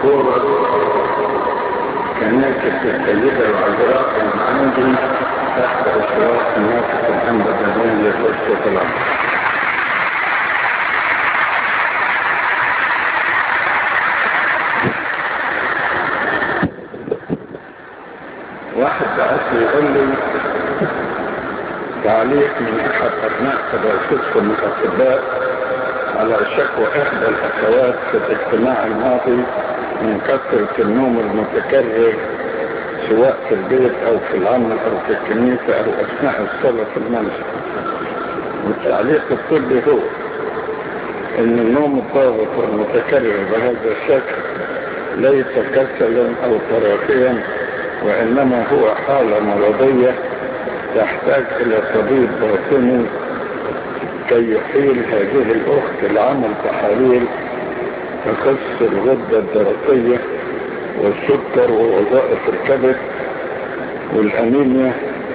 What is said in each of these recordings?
جورة كانت السيدة العذراء عندي تحت إشراف ناقص الأنبا جميل لقصة الأمر واحد بعث لي يقول لي تعليق من احد ابناء تدرسكم الاطباء على شكوى احدى الاخوات في الاجتماع الماضي من كثرة النوم المتكرر سواء في البيت او في العمل او في الكنيسة او اثناء الصلاة في المنزل والتعليق الطبي هو ان النوم الضاغط والمتكرر بهذا الشكل ليس كسلا او تراخيا وإنما هو حالة مرضية تحتاج إلى طبيب باطني كي يحيل هذه الأخت لعمل تحاليل تخص الغدة الدرقية والسكر ووظائف الكبد والأنيميا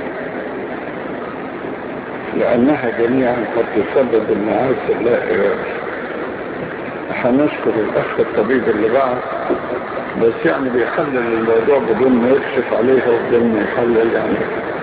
لأنها جميعا قد تسبب النعاس اللا إرادي هنشكر الأخ الطبيب اللي بعد بس يعني بيحلل الموضوع بدون ما يكشف عليها وبدون ما يحلل يعني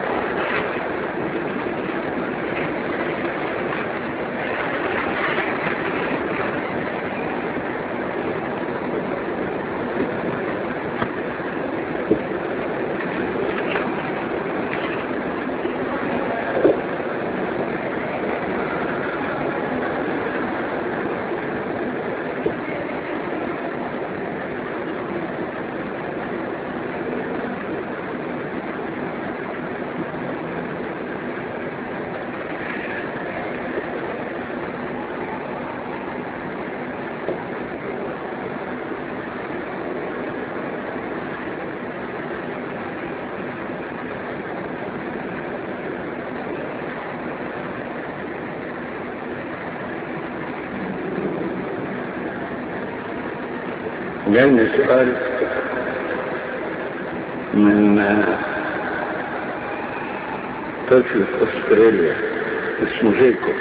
جاني سؤال من طفل في استراليا اسمه جيكوب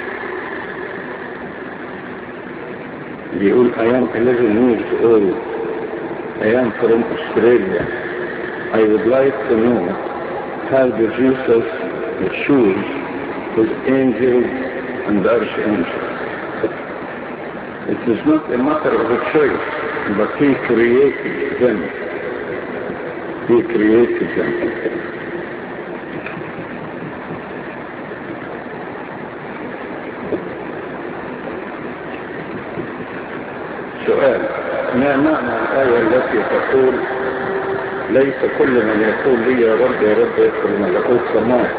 بيقول I am 11 years old I am from Australia I would like to know how the Jesus choose his angels and archangels It is not a matter of a choice but he created them. He created them. سؤال ما معنى الآية التي تقول ليس كل من يقول لي يا رب يا رب يدخل ملكوت سماء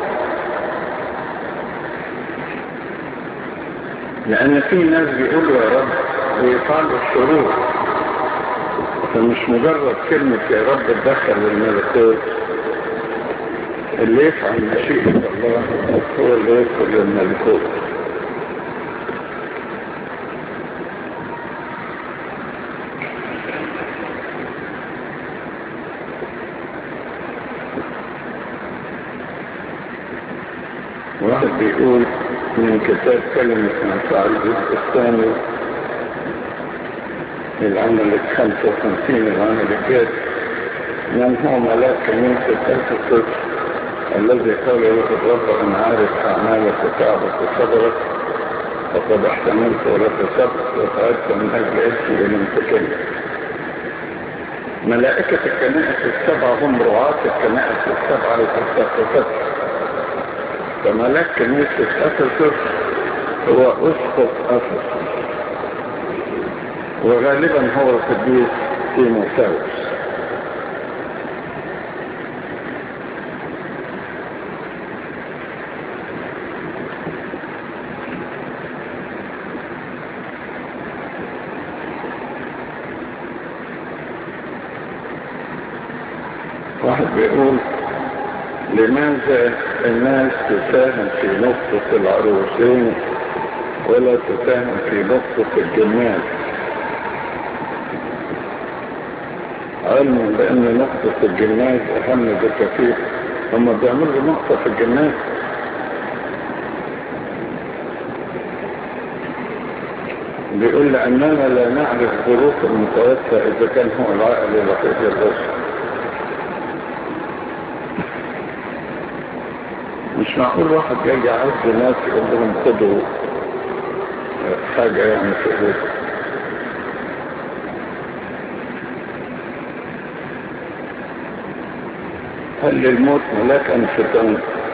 لأن في ناس بيقولوا يا رب ويفعلوا الشرور فمش مجرد كلمة يا رب تدخل للملكوت اللي يفعل مشيئة الله هو اللي يدخل للملكوت واحد بيقول من كتاب كلمة منفعة الجزء الثاني العمل الخمسة وخمسين العمل الجاد من هو ملاك كنيسة أفسس الذي قال له الرب أن عارف أعمالك وتعبك وصبرك وقد احتملت ولك صبر وتعبت من أجل اسمي ولم تكلم ملائكة الكنائس السبعة هم رعاة الكنائس السبعة وتستخدمت فملاك كنيسة أفسس هو أسقط أفسس وغالبا هو القديس تيموثاوس واحد بيقول لماذا الناس تساهم في نقطة العروسين ولا تساهم في نقطة الجمال علما بأن نقطة الجماز أهم بكثير هم بيعملوا نقطة في الجماز بيقول لأننا لا نعرف ظروف المتوفى إذا كان هو العائل الوحيد للرسل مش معقول واحد جاي يعز ناس يقول لهم خدوا حاجة يعني في الرسل هل للموت ملاك أم شيطان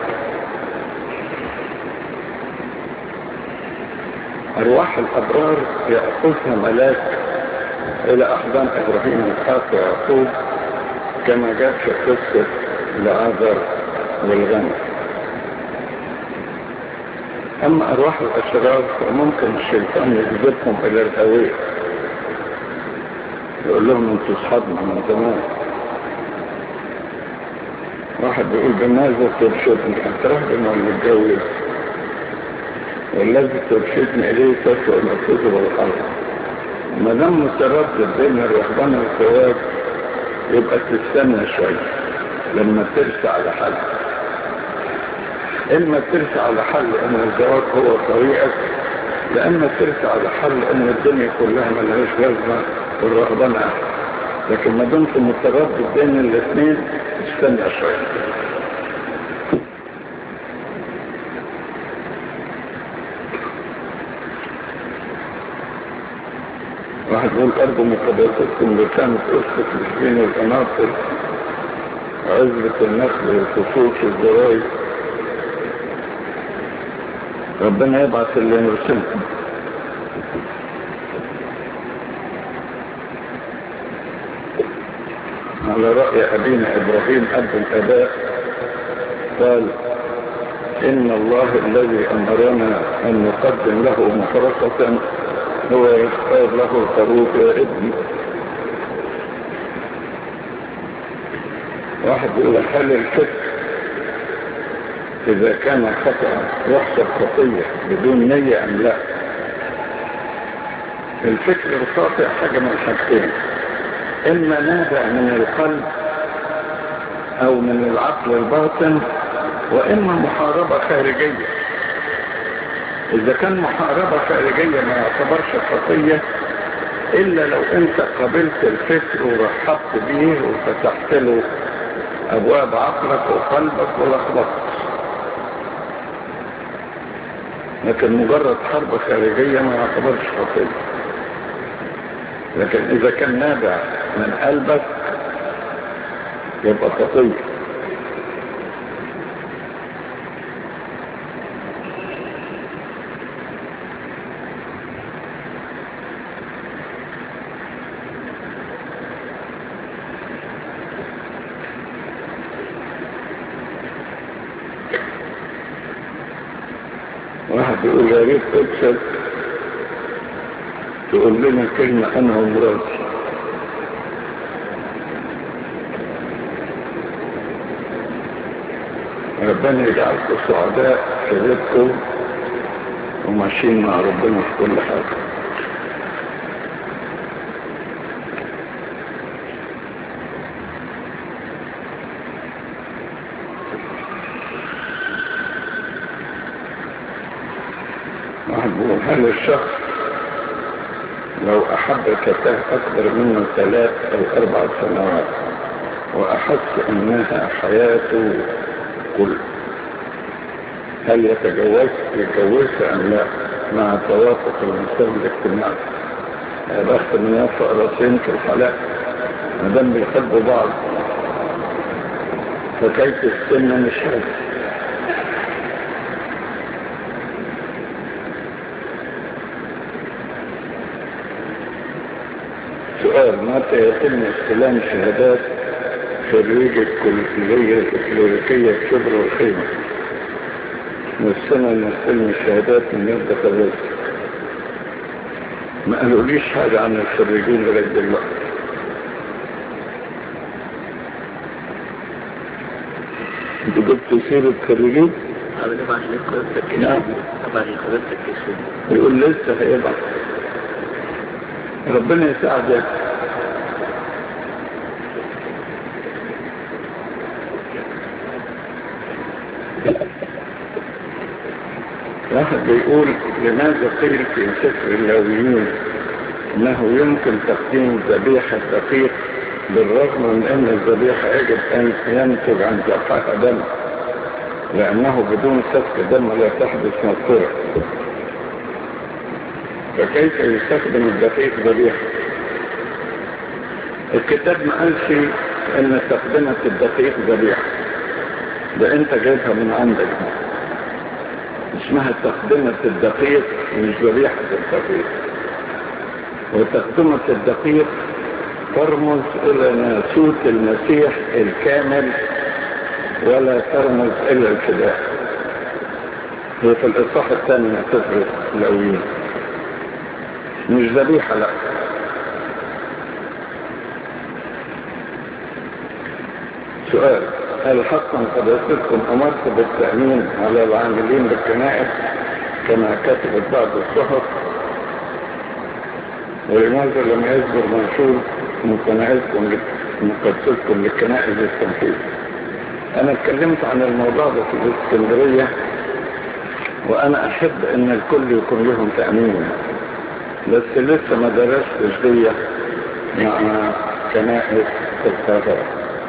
أرواح الأبرار يأخذها ملاك إلى أحضان إبراهيم وإسحاق ويعقوب كما جاء في قصة لعازر والغنم أما أرواح الأشرار فممكن الشيطان يجذبهم إلى الهوية يقول لهم أنتوا أصحابنا من زمان واحد بيقول بماذا ترشدني أنت راجل ولا متجوز والذي ترشدني إليه تسوى المركز والحرب ما دام متردد بين الرهبان والزواج يبقى تستنى شوية لما ترسى على حل إما ترسى على حل إن الزواج هو طريقك لأما ترسى على حل إن الدنيا كلها ملهاش لازمة والرهبان أحسن لكن ما دمت متردد بين الاثنين استنى شوية واحد يقول أرجو مقابلتكم بكانت قصة السجين والقناطر عزبة النخل والخصوص والزراير ربنا يبعث اللي يرسلكم على رأي أبينا إبراهيم أب الأباء قال إن الله الذي أمرنا أن نقدم له مفرقة هو يختار له الخروف يا ابني واحد يقول هل الفكر إذا كان خطأ يحسب خطية بدون نية أم لا الفكر الخاطئ حاجة من حاجتين إما نابع من القلب أو من العقل الباطن وإما محاربة خارجية إذا كان محاربة خارجية ما يعتبرش خطية إلا لو أنت قبلت الفكر ورحبت بيه وفتحت له أبواب عقلك وقلبك ولخبطت لكن مجرد حرب خارجية ما يعتبرش خطية لكن إذا كان نابع من قلبك يبقى خطية واحد يقول يا ريت تكسب تقول لنا كلمة أنا ومراتي ربنا يجعلكم سعداء في بيتكم وماشيين مع ربنا في كل حاجة واحد بيقول هل الشخص لو أحب فتاة أكبر منه ثلاث أو أربع سنوات وأحس أنها حياته كل هل يتجوز يتجوزها أم لا مع توافق المستوى الاجتماعي يا بخت من يوفق راسين في الحلاق ما دام بيحبوا بعض فكيف السنة مش حاجة سؤال متى يتم استلام شهادات خريج الكلية الكليريكية في شبر والخيمة والسنة نستلم الشهادات من يبدأ خريج ما قالوليش حاجة عن الخريجين لغاية دلوقتي انتوا جبتوا سيرة خريجين؟ هذا طبعا لسه نعم. طبعا حضرتك اسم يقول لسه هيبعت ربنا يساعدك واحد بيقول لماذا قيل في سفر اللاويين انه يمكن تقديم ذبيحة دقيق بالرغم من ان الذبيحة يجب ان ينتج عن ذبحها دم لانه بدون سفك دم لا تحدث مغفرة فكيف يستخدم الدقيق ذبيحة الكتاب ما قالش ان تقدمة الدقيق ذبيحة ده انت جايبها من عندك اسمها تقدمة الدقيق مش ذبيحة الدقيق وتقدمة الدقيق ترمز الى ناسوت المسيح الكامل ولا ترمز الى الفداء هي في الاصحاح الثاني من سفر الاولين مش ذبيحة لا سؤال هل حقا قداستكم امرت بالتأمين على العاملين بالكنائس كما كتبت بعض الصحف ولماذا لم يصدر منشور من كنائسكم من قدستكم للكنائس للتنفيذ انا اتكلمت عن الموضوع ده في الاسكندرية وانا احب ان الكل يكون لهم تأمين بس لسه ما درستش دي مع كنائس القاهرة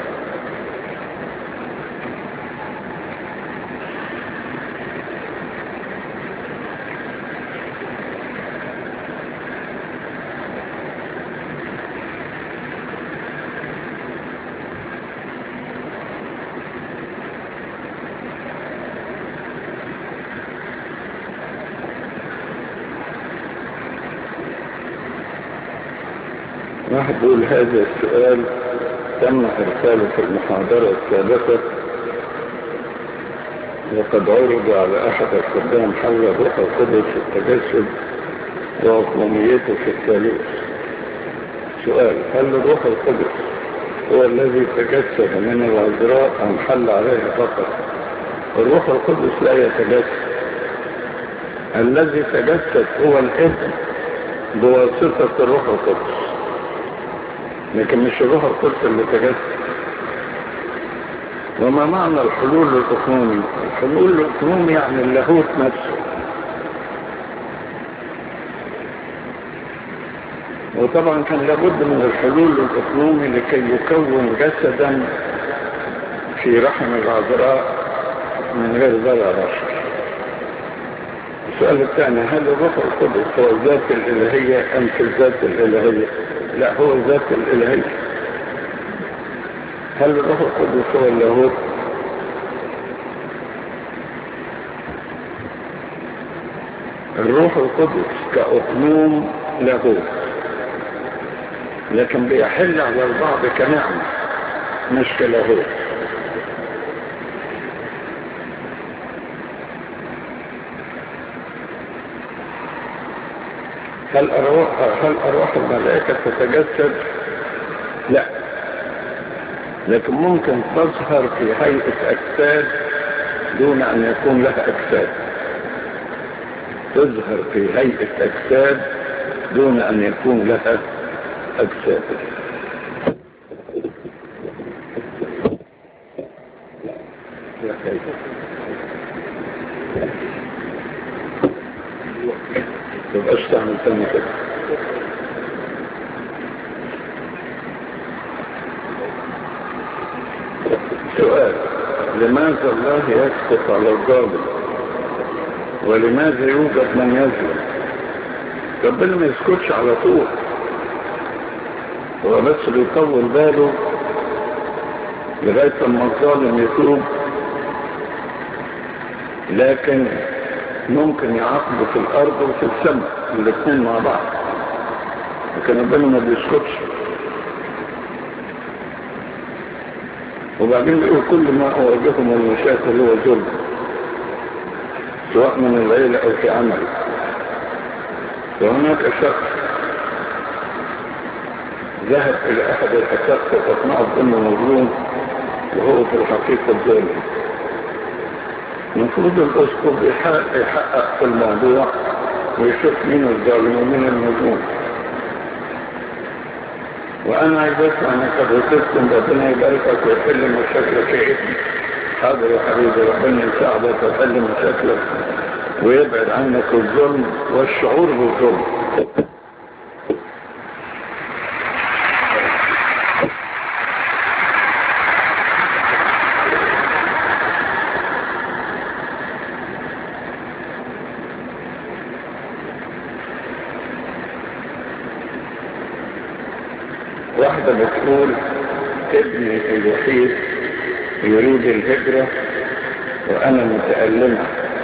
واحد يقول هذا السؤال تم إرساله في المحاضرة السابقة وقد عرض على أحد الخدام حول الروح القدس في التجسد وأقوميته في الثالوث سؤال هل الروح القدس هو الذي تجسد من العذراء أم حل عليه فقط الروح القدس لا يتجسد الذي تجسد هو الابن بواسطة الروح القدس لكن مش الروح القدس اللي تجسد وما معنى الحلول الأقنومي الحلول الأقنومي يعني اللاهوت نفسه وطبعا كان لابد من الحلول الأقنومي لكي يكون جسدا في رحم العذراء من غير ذرع بشر السؤال الثاني هل الروح القدس هو الذات الإلهية أم في الذات الإلهية لا هو الذات الإلهية هل الروح القدس هو اللاهوت الروح القدس كأقنوم لاهوت لكن بيحل على البعض كنعمة مش كلاهوت هل أرواح, هل أرواح الملائكة تتجسد؟ لا لكن ممكن تظهر في هيئة أجساد دون أن يكون لها أجساد تظهر في هيئة أجساد دون أن يكون لها أجساد تبقاش تعمل تاني كده سؤال لماذا الله يسقط على الظالم ولماذا يوجد من يظلم ربنا ما يسكتش على طول هو بس بيطول باله لغاية ما الظالم يتوب لكن ممكن يعاقبه في الارض وفي السماء الاثنين مع بعض لكن ربنا ما بيسكتش وبعدين بيقول كل ما اواجهه من المشاكل هو ظلم سواء من العيلة او في عمل وهناك شخص ذهب الى احد الاساتذه فاقنعه بانه مظلوم وهو في الحقيقه ظالم المفروض الاسقف يحقق, يحقق في الموضوع ويشوف مين الظالم ومين المظلوم وانا عايز اسمع انك حضرتكم ربنا يباركك ويحل مشاكلك يا ابني حاضر يا حبيبي ربنا يساعدك ويحل مشاكلك ويبعد عنك الظلم والشعور بالظلم واحدة بتقول ابني الوحيد يريد الهجرة وأنا متألمة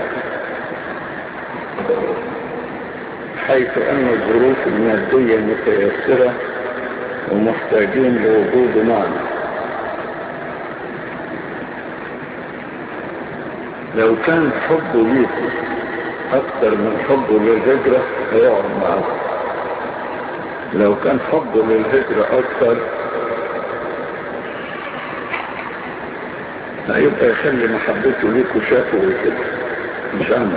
حيث أن الظروف المادية متيسرة ومحتاجين لوجود معنا لو كان حبه ليكم أكثر من حبه للهجرة هيقعد معاكم لو كان حبه للهجرة أكثر هيبقى يخلي محبته ليكوا شافه كده مش أنا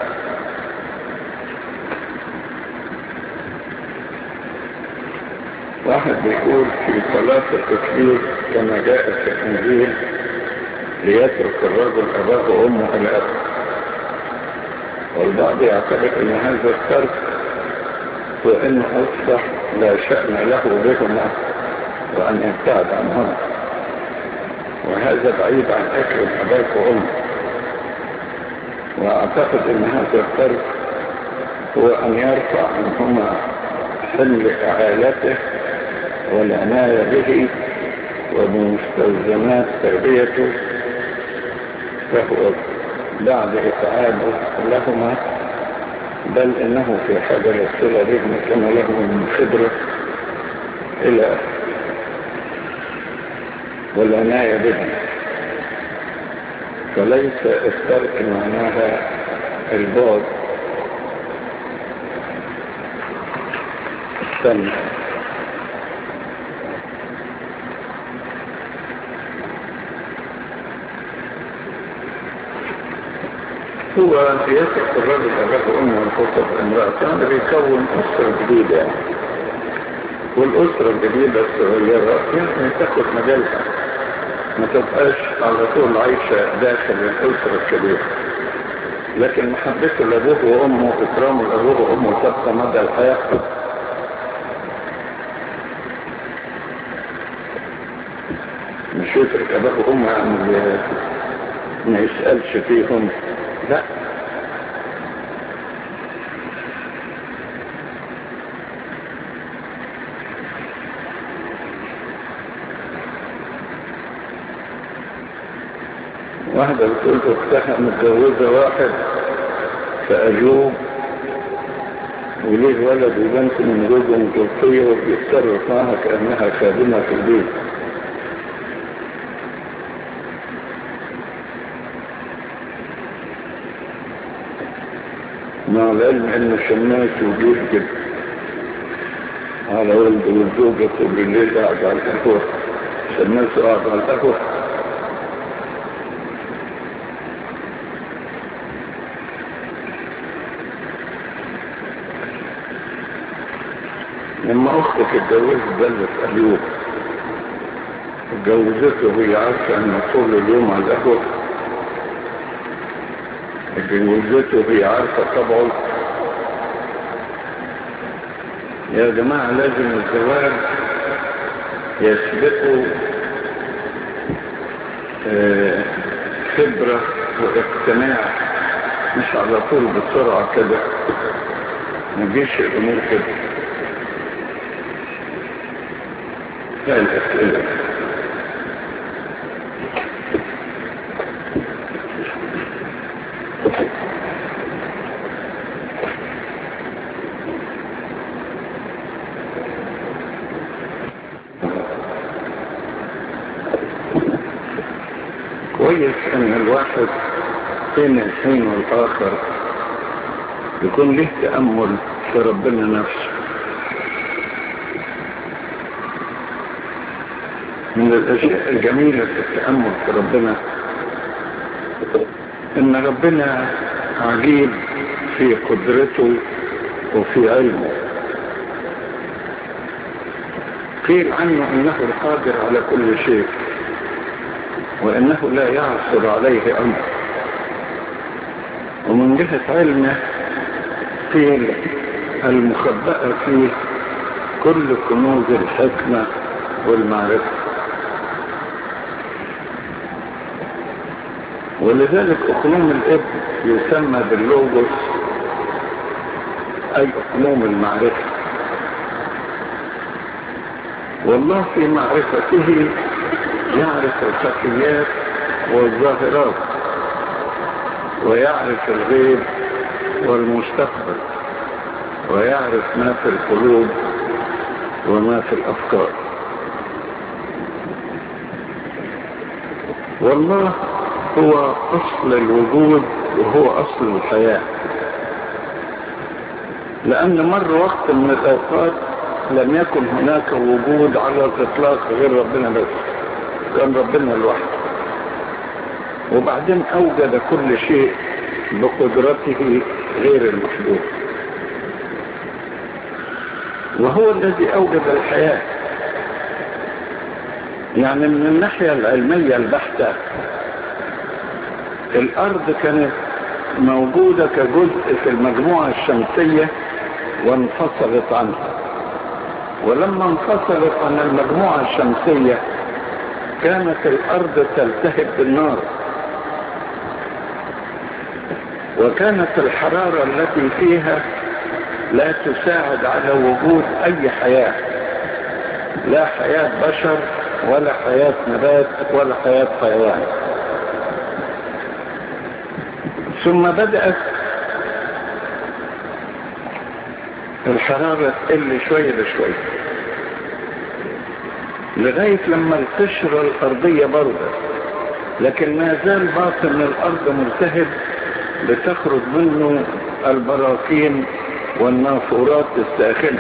واحد بيقول في صلاة التكبير كما جاء في الإنجيل ليترك الرجل أباه وأمه الأب والبعض يعتقد أن هذا الترك وأنه أصبح لا شأن له بهما وأن يبتعد عنهما وهذا بعيد عن أكرم أباك وأمك وأعتقد أن هذا الترك هو أن يرفع عنهما حمل إعالته والعناية به وبمستلزمات تربيته فهو بعد إتعابه لهما بل إنه في حاجة للصلة بهم كما له من خبرة إلى والعناية بهم فليس الترك معناها البعد السمع هو يترك الرجل أباه أمه والخطب امرأة هذا بيكون أسرة جديدة يعني. والأسرة الجديدة الصغيرة يعني تاخد مجالها ما تبقاش على طول عايشة داخل الأسرة الكبيرة لكن محبته لأبوه وأمه وإكرامه لأبوه وأمه تبقى مدى الحياة مش يترك أباه وأمه يعني ما يسألش فيهم لا واحدة بتقول اختها متجوزة واحد فأجوب وليه ولد وبنت من جوزه متوفية وبيتصرف معها كأنها خادمة في البيت مع العلم انه شماس وبيسجد على ولده والزوجة طول الليل قاعد على القهوة شماس قاعد على القهوة لما اختك اتجوزت بلت ايوب اتجوزته وهي عارفة ان طول اليوم على القهوة اتجوزته وهي عارفة طبعه يا جماعة لازم الزواج يسبقه آه خبرة واقتناع مش على طول بسرعة كده ما جيش الامور كده لا الاسئلة كويس ان الواحد بين الحين والاخر يكون له تأمل في ربنا نفسه من الاشياء الجميلة في التأمل في ربنا ان ربنا عجيب في قدرته وفي علمه قيل عنه انه القادر على كل شيء وانه لا يعثر عليه امر ومن جهة علمه قيل المخبأة فيه كل كنوز الحكمة والمعرفة ولذلك أقلوم الابن يسمى باللوجوس أي أقلوم المعرفة والله في معرفته يعرف الخفيات والظاهرات ويعرف الغيب والمستقبل ويعرف ما في القلوب وما في الأفكار والله هو أصل الوجود وهو أصل الحياة لأن مر وقت من الأوقات لم يكن هناك وجود على الإطلاق غير ربنا بس كان ربنا لوحده وبعدين أوجد كل شيء بقدرته غير المحدود وهو الذي أوجد الحياة يعني من الناحية العلمية البحتة الأرض كانت موجودة كجزء في المجموعة الشمسية وانفصلت عنها ولما انفصلت عن المجموعة الشمسية كانت الأرض تلتهب بالنار وكانت الحرارة التي فيها لا تساعد على وجود أي حياة لا حياة بشر ولا حياة نبات ولا حياة حيوان ثم بدأت الحرارة تقل شوية بشوية لغاية لما القشرة الأرضية بردت لكن ما زال باطن الأرض ملتهب بتخرج منه البراكين والنافورات الساخنة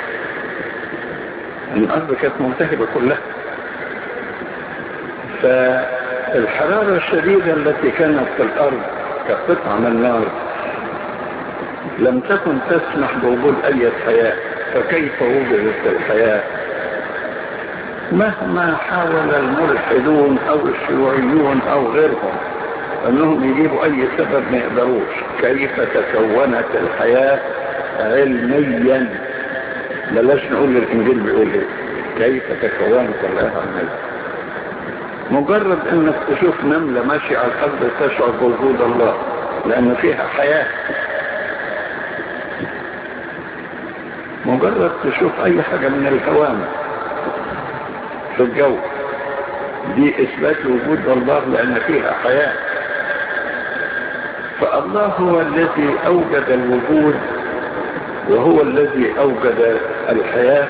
الأرض كانت ملتهبة كلها فالحرارة الشديدة التي كانت في الأرض كقطعة من النار لم تكن تسمح بوجود أي حياة فكيف وجدت الحياة مهما حاول الملحدون أو الشيوعيون أو غيرهم أنهم يجيبوا أي سبب ما يقدروش كيف تكونت الحياة علميا بلاش نقول الإنجيل بيقول إيه كيف تكونت الحياة علميا مجرد انك تشوف نملة ماشية على الارض تشعر بوجود الله لان فيها حياة مجرد تشوف اي حاجة من الهوام في الجو دي اثبات وجود الله لان فيها حياة فالله هو الذي اوجد الوجود وهو الذي اوجد الحياة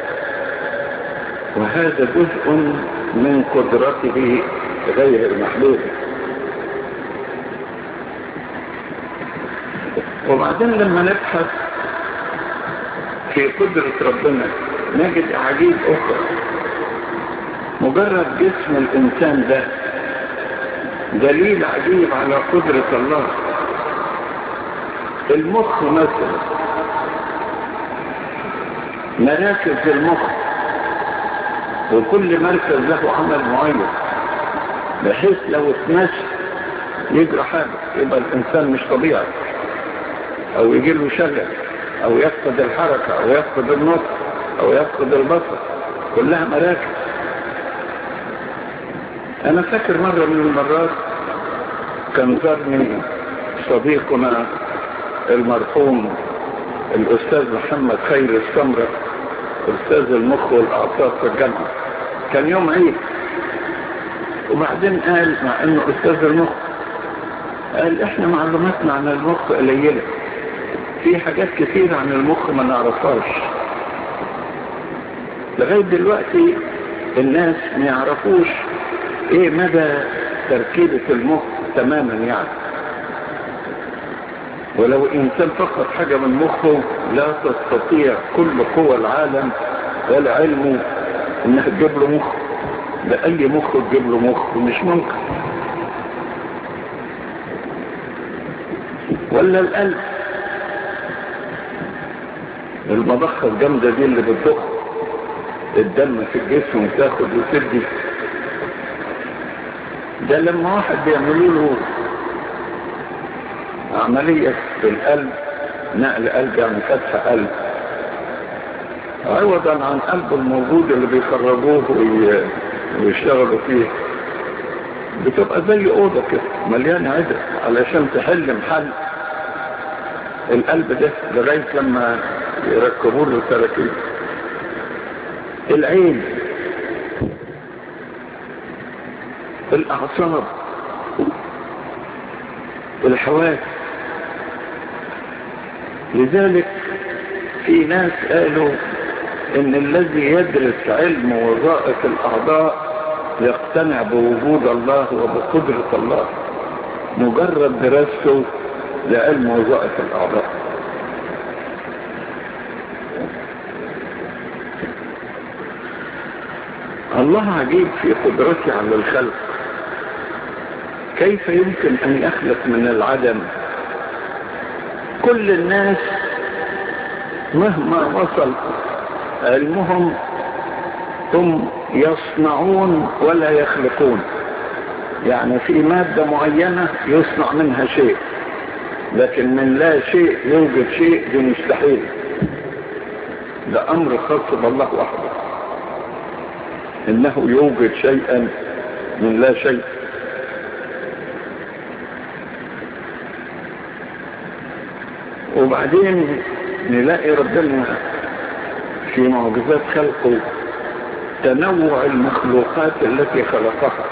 وهذا جزء من قدرته غير المحدودة وبعدين لما نبحث في قدرة ربنا نجد عجيب أخرى مجرد جسم الإنسان ده دليل عجيب على قدرة الله المخ مثلا مراكز المخ وكل مركز له عمل معين بحيث لو اتمشى يجرى حاجة يبقى الإنسان مش طبيعي أو يجي له شلل أو يفقد الحركة أو يفقد النطق أو يفقد البصر كلها مراكز أنا فاكر مرة من المرات كان زارني صديقنا المرحوم الأستاذ محمد خير السمرة أستاذ المخ والأعصاب في الجامعة كان يوم عيد وبعدين قال مع انه استاذ المخ قال احنا معلوماتنا عن المخ قليلة في حاجات كتير عن المخ ما نعرفهاش لغاية دلوقتي الناس ما يعرفوش ايه مدى تركيبة المخ تماما يعني ولو انسان فقد حاجة من مخه لا تستطيع كل قوى العالم ولا علمه انها تجيب له مخ ده اي مخ تجيب له مخ مش ممكن ولا القلب المضخة الجامدة دي اللي بتضخ الدم في الجسم وتاخد وتدي ده لما واحد بيعملوا له عملية في القلب نقل قلب يعني فتح قلب عوضا عن قلبه الموجود اللي بيخرجوه وي- ويشتغلوا فيه بتبقى زي أوضة كده مليانة عدد علشان تحل محل القلب ده لغاية لما يركبوا له تراكيب العين الأعصاب الحواس لذلك في ناس قالوا ان الذي يدرس علم وظائف الاعضاء يقتنع بوجود الله وبقدرة الله مجرد دراسته لعلم وظائف الاعضاء الله عجيب في قدرته على الخلق كيف يمكن ان يخلق من العدم كل الناس مهما وصل علمهم هم يصنعون ولا يخلقون يعني في مادة معينة يصنع منها شيء لكن من لا شيء يوجد شيء دي مستحيل ده أمر خاص بالله وحده إنه يوجد شيئا من لا شيء وبعدين نلاقي ربنا في معجزات خلقه تنوع المخلوقات التي خلقها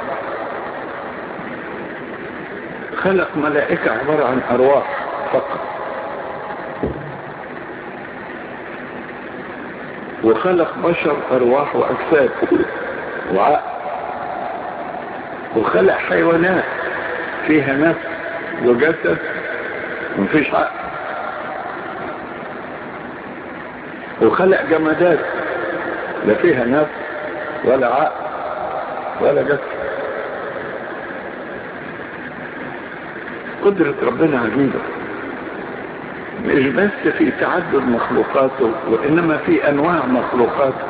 خلق ملائكة عبارة عن أرواح فقط وخلق بشر أرواح وأجساد وعقل وخلق حيوانات فيها نفس وجسد ومفيش عقل وخلق جمادات لا فيها نفس ولا عقل ولا جسد قدرة ربنا عجيبة مش بس في تعدد مخلوقاته وإنما في أنواع مخلوقاته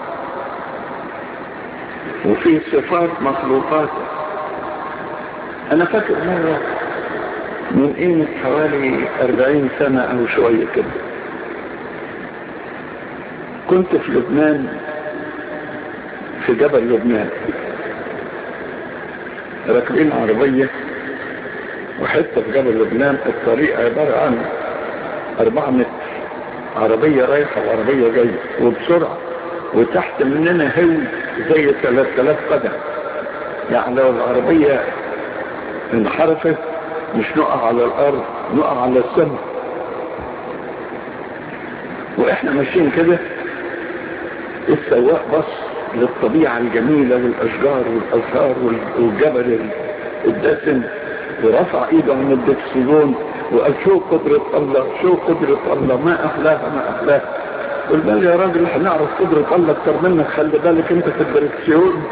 وفي صفات مخلوقاته أنا فاكر مرة من قيمة حوالي أربعين سنة أو شوية كده كنت في لبنان في جبل لبنان راكبين عربية وحتة في جبل لبنان الطريق عبارة عن أربعة متر عربية رايحة وعربية جاية وبسرعة وتحت مننا هو زي 3000 قدم يعني لو العربية انحرفت مش نقع على الأرض نقع على السماء وإحنا ماشيين كده السواق بص للطبيعة الجميلة والأشجار والأزهار والجبل الدسم ورفع ايده من الدكسيون وقال شو قدرة الله شو قدرة الله ما أحلاها ما أحلاها قلت له يا راجل هنعرف قدرة الله أكتر منك خلي بالك أنت في الدركسيون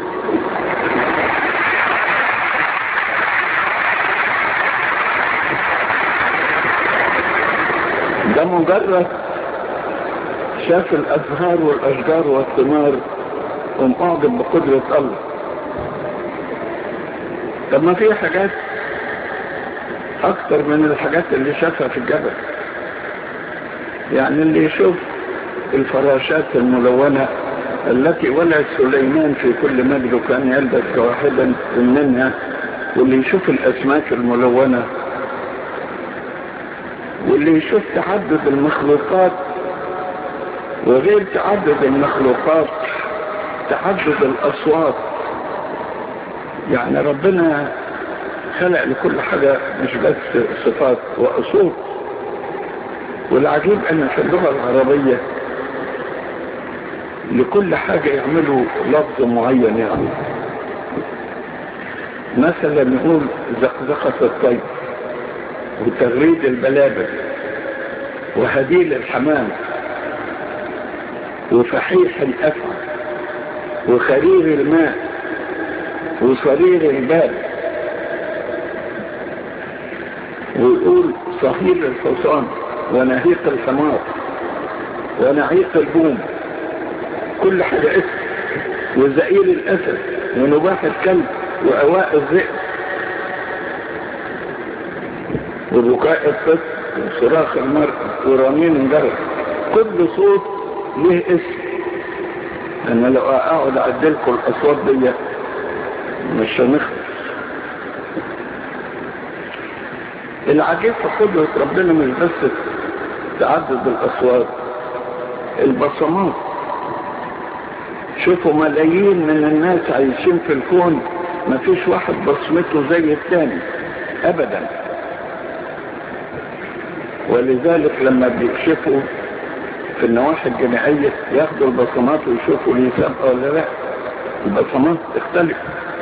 ده مجرد شاف الأزهار والأشجار والثمار ومعجب بقدرة الله طب ما في حاجات أكتر من الحاجات اللي شافها في الجبل يعني اللي يشوف الفراشات الملونة التي ولد سليمان في كل مجد وكان يلبس واحدا منها واللي يشوف الأسماك الملونة واللي يشوف تعدد المخلوقات وغير تعدد المخلوقات تعدد الأصوات يعني ربنا خلق لكل حاجة مش بس صفات وأصول والعجيب أن في اللغة العربية لكل حاجة يعملوا لفظ معين يعني مثلا نقول زقزقة الطير وتغريد البلابل وهديل الحمام وفحيح الأفعى وخرير الماء وصرير الباب ويقول صهير الحصان ونهيق الحمار ونعيق البوم كل حاجة اسم وزئير الأسد ونباح الكلب وأواء الذئب وبكاء الطفل وصراخ المرأة ورنين الجرس كل صوت له اسم انا لو اقعد اعدلكم الاصوات دي مش هنخلص العجيب في قدرة ربنا مش بس تعدد الاصوات البصمات شوفوا ملايين من الناس عايشين في الكون ما فيش واحد بصمته زي الثاني ابدا ولذلك لما بيكشفوا في النواحي الجماعية ياخدوا البصمات ويشوفوا اللي سابقة ولا لا البصمات تختلف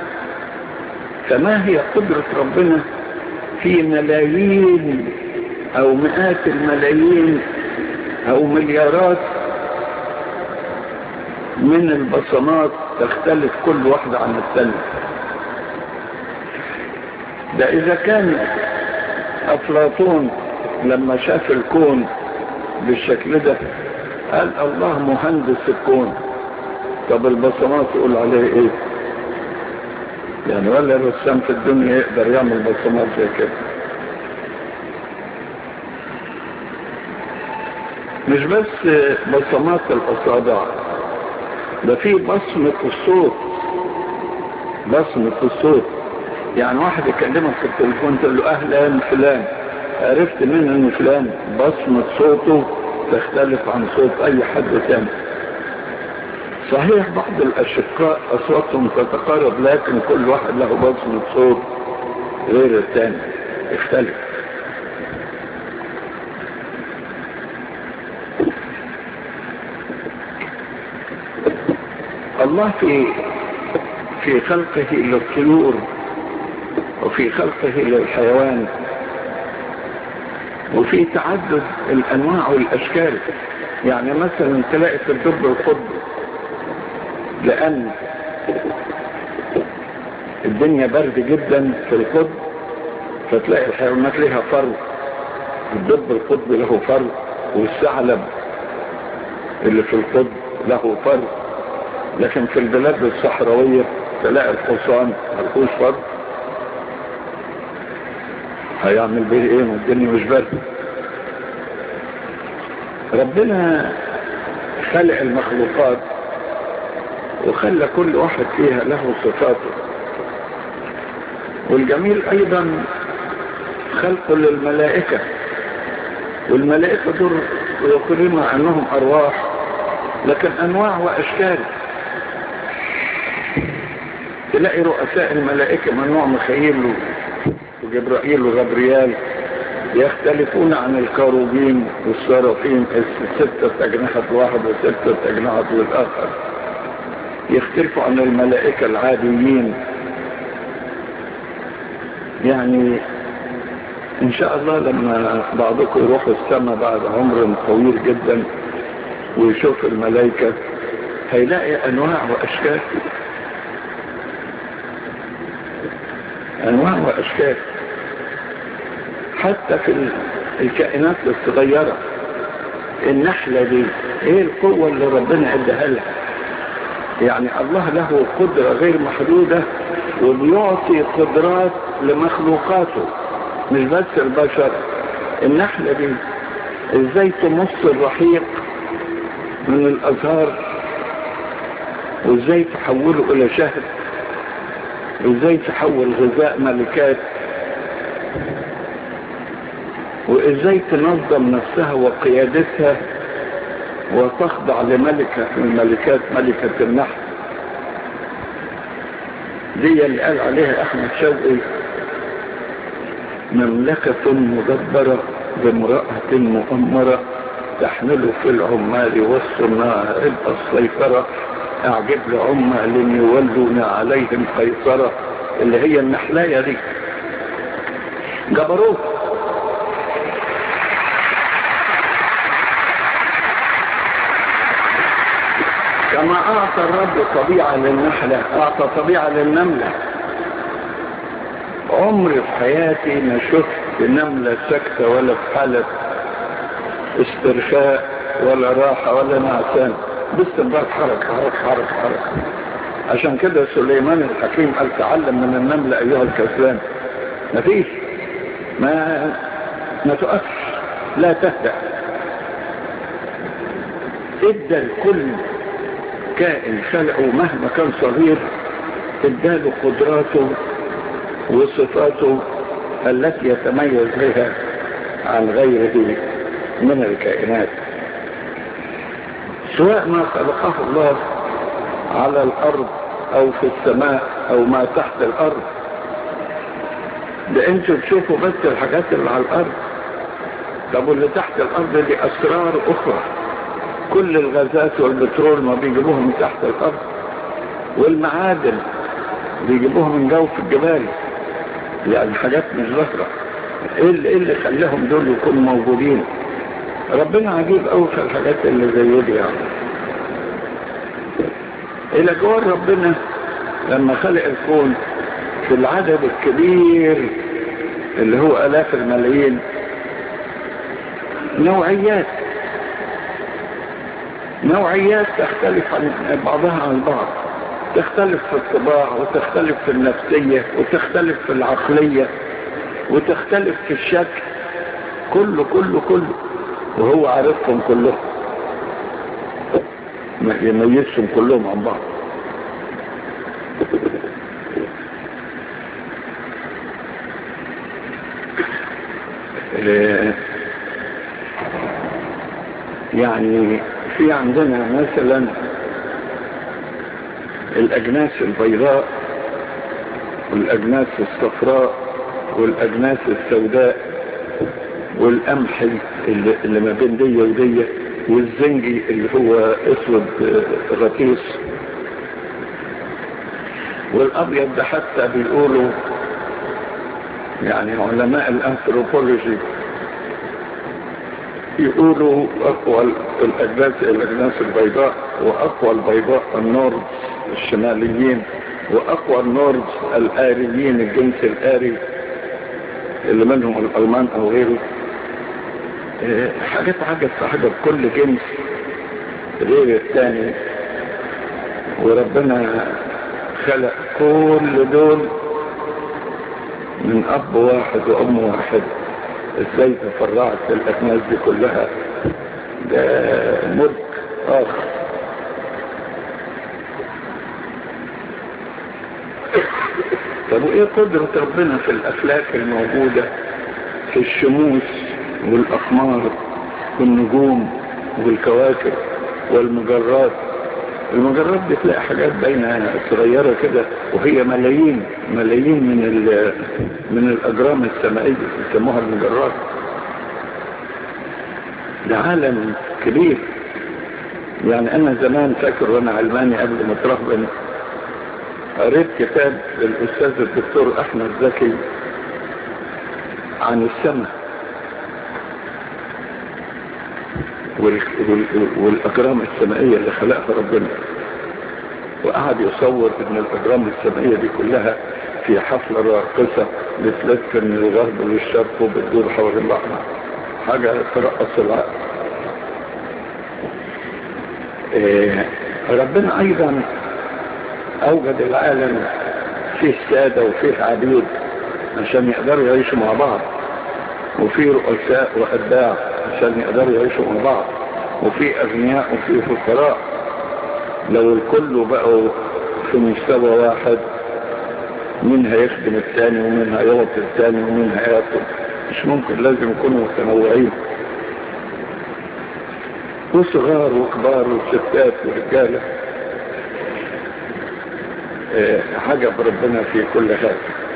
فما هي قدرة ربنا في ملايين او مئات الملايين او مليارات من البصمات تختلف كل واحدة عن الثانية ده اذا كان افلاطون لما شاف الكون بالشكل ده قال الله مهندس الكون طب البصمات تقول عليه ايه يعني ولا رسام في الدنيا يقدر يعمل بصمات زي كده مش بس بصمات الاصابع ده في بصمة الصوت بصمة الصوت يعني واحد يكلمك في التليفون تقول له اهلا فلان عرفت من ان فلان بصمة صوته تختلف عن صوت اي حد تاني صحيح بعض الاشقاء اصواتهم تتقارب لكن كل واحد له بصمة صوت غير الثاني يختلف الله في في خلقه للطيور وفي خلقه للحيوان وفي تعدد الانواع والاشكال يعني مثلا تلاقي في الدب القطبي لان الدنيا برد جدا في القطب فتلاقي الحيوانات لها فرو الدب القطبي له فرو والثعلب اللي في القطب له فرو لكن في البلاد الصحراوية تلاقي الحصان ملهوش فرو هيعمل به ايه ما الدنيا مش برد ربنا خلق المخلوقات وخلى كل واحد فيها له صفاته والجميل ايضا خلقه للملائكة والملائكة دول يقولون انهم ارواح لكن انواع واشكال تلاقي رؤساء الملائكة من نوع مخيل وجبرائيل وغبريال يختلفون عن الكاروبين والسرافين ستة أجنحة واحد وستة أجنحة للآخر يختلفوا عن الملائكة العاديين يعني إن شاء الله لما بعضكم يروحوا السماء بعد عمر طويل جدا ويشوف الملائكة هيلاقي أنواع وأشكال أنواع وأشكال حتى في الكائنات الصغيرة النحلة دي ايه القوة اللي ربنا اداها لها يعني الله له قدرة غير محدودة وبيعطي قدرات لمخلوقاته مش بس البشر النحلة دي ازاي تمص الرحيق من الازهار وازاي تحوله الى شهد وازاي تحول غذاء ملكات وازاي تنظم نفسها وقيادتها وتخضع لملكة من الملكات ملكة النحل دي اللي قال عليها احمد شوقي مملكة مدبرة بامرأة مؤمرة تحمل في العمال والصناع ربا السيطرة اعجب لعمال يولون عليهم قيصرة اللي هي النحلاية دي جبروت كما اعطى الرب طبيعة للنحلة اعطى طبيعة للنملة عمري في حياتي ما شفت نملة ساكتة ولا في حالة استرخاء ولا راحة ولا نعسان باستمرار حركة حركة حركة حركة عشان كده سليمان الحكيم قال تعلم من النملة ايها الكسلان مفيش ما ما تقفش لا تهدأ ادى لكل كائن خلقه مهما كان صغير اداله قدراته وصفاته التي يتميز بها عن غيره من الكائنات سواء ما خلقه الله على الارض او في السماء او ما تحت الارض ده انتوا تشوفوا بس الحاجات اللي على الارض طب واللي تحت الارض دي اسرار اخرى كل الغازات والبترول ما بيجيبوها من تحت الارض والمعادن بيجيبوها من جوف الجبال يعني حاجات مش ظاهره ايه اللي, إيه اللي خلاهم دول يكونوا موجودين ربنا عجيب قوي في الحاجات اللي زي دي يعني الى جوار ربنا لما خلق الكون في العدد الكبير اللي هو الاف الملايين نوعيات نوعيات تختلف عن بعضها عن بعض تختلف في الطباع وتختلف في النفسية وتختلف في العقلية وتختلف في الشكل كله كله كله وهو عارفهم كلهم يميزهم كلهم عن بعض يعني في عندنا مثلا الأجناس البيضاء والأجناس الصفراء والأجناس السوداء والقمحي اللي, اللي ما بين دي ودي والزنجي اللي هو اسود غطيس والابيض ده حتى بيقولوا يعني علماء الانثروبولوجي يقولوا اقوى الاجناس الاجناس البيضاء واقوى البيضاء النورد الشماليين واقوى النورد الاريين الجنس الاري اللي منهم الالمان او غيره حاجات عجب في حاجة كل جنس غير الثاني وربنا خلق كل دول من اب واحد وام واحد ازاي تفرعت الاجناس دي كلها ده ملك اخر طب وايه قدرة ربنا في الافلاك الموجودة في الشموس والاقمار والنجوم والكواكب والمجرات المجرات دي تلاقي حاجات باينه صغيره كده وهي ملايين ملايين من من الاجرام السمائيه يسموها المجرات ده عالم كبير يعني انا زمان فاكر وانا علماني قبل ما اترهبن قريت كتاب للاستاذ الدكتور احمد زكي عن السماء والاجرام السمائيه اللي خلقها ربنا وقعد يصور ان الاجرام السمائيه دي كلها في حفله راقصه بتلف من الغرب للشرق وبتدور حول الاحمر حاجه ترقص العقل إيه ربنا ايضا اوجد العالم فيه ساده وفيه عبيد عشان يقدروا يعيشوا مع بعض وفيه رؤساء واتباع عشان يقدروا يعيشوا مع بعض وفي اغنياء وفي فقراء لو الكل بقوا في مستوى واحد مين هيخدم الثاني ومين هيغطي الثاني ومين هياكل مش ممكن لازم يكونوا متنوعين وصغار وكبار وستات ورجالة اه عجب ربنا في كل هذا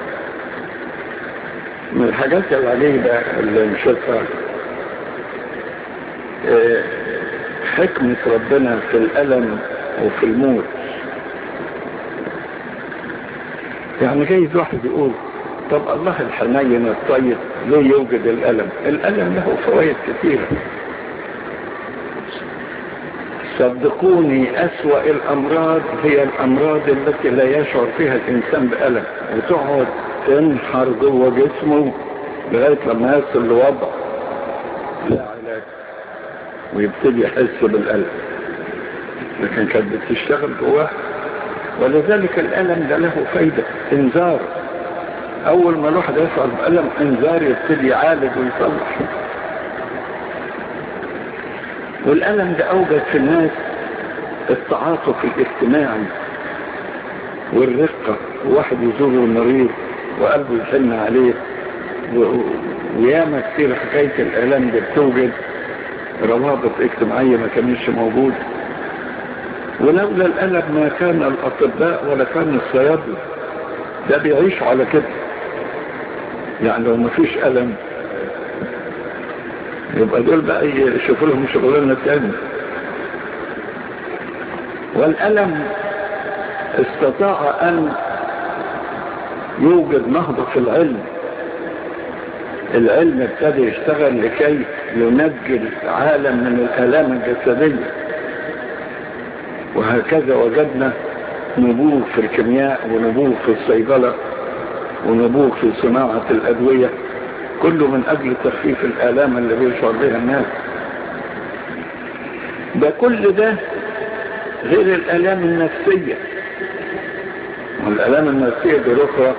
من الحاجات العجيبة اللي نشوفها اه حكمة ربنا في الألم وفي الموت يعني جايز واحد يقول طب الله الحنين الطيب ليه يوجد الألم الألم له فوائد كثيرة صدقوني أسوأ الأمراض هي الأمراض التي لا يشعر فيها الإنسان بألم وتقعد تنحر جوه جسمه لغاية لما يصل لوضع لا علاج ويبتدي يحس بالألم لكن كانت بتشتغل جواه ولذلك الألم ده له فايدة انذار اول ما الواحد يشعر بألم انذار يبتدي يعالج ويصلح والألم ده أوجد في الناس التعاطف الاجتماعي والرقة واحد يزور المريض وقلبه يحن عليه وياما كتير حكاية الآلام دي بتوجد روابط اجتماعية ما كانتش موجودة ولولا الألم ما كان الأطباء ولا كان الصيادلة ده بيعيشوا على كده يعني لو ما فيش ألم يبقى دول بقى يشوفوا لهم شغلانة تاني والألم استطاع أن يوجد نهضة في العلم العلم ابتدى يشتغل لكي ينجي العالم من الآلام الجسدية وهكذا وجدنا نبوغ في الكيمياء ونبوغ في الصيدلة ونبوغ في صناعة الأدوية كله من أجل تخفيف الآلام اللي بيشعر بها الناس ده كل ده غير الآلام النفسية والآلام النفسية دي أخرى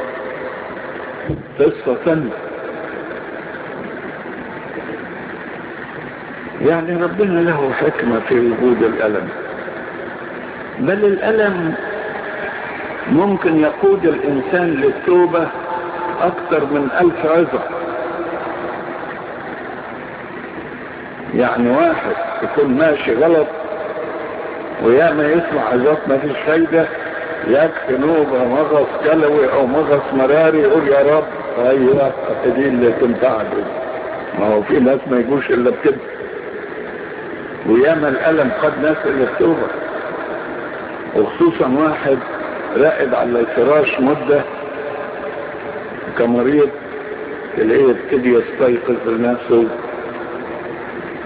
قصة ثانية يعني ربنا له حكمة في وجود الألم بل الألم ممكن يقود الإنسان للتوبة أكثر من ألف عظة يعني واحد يكون ماشي غلط وياما يسمع عظات ما فيش فايدة يكفي نوبة مغص كلوي أو مغص مراري يقول يا رب أيوة دي اللي تنفع ما هو في ناس ما يجوش إلا بكده وياما الألم قد ناس إلى التوبة وخصوصا واحد راقد على الفراش مدة كمريض تلاقيه يبتدي يستيقظ لنفسه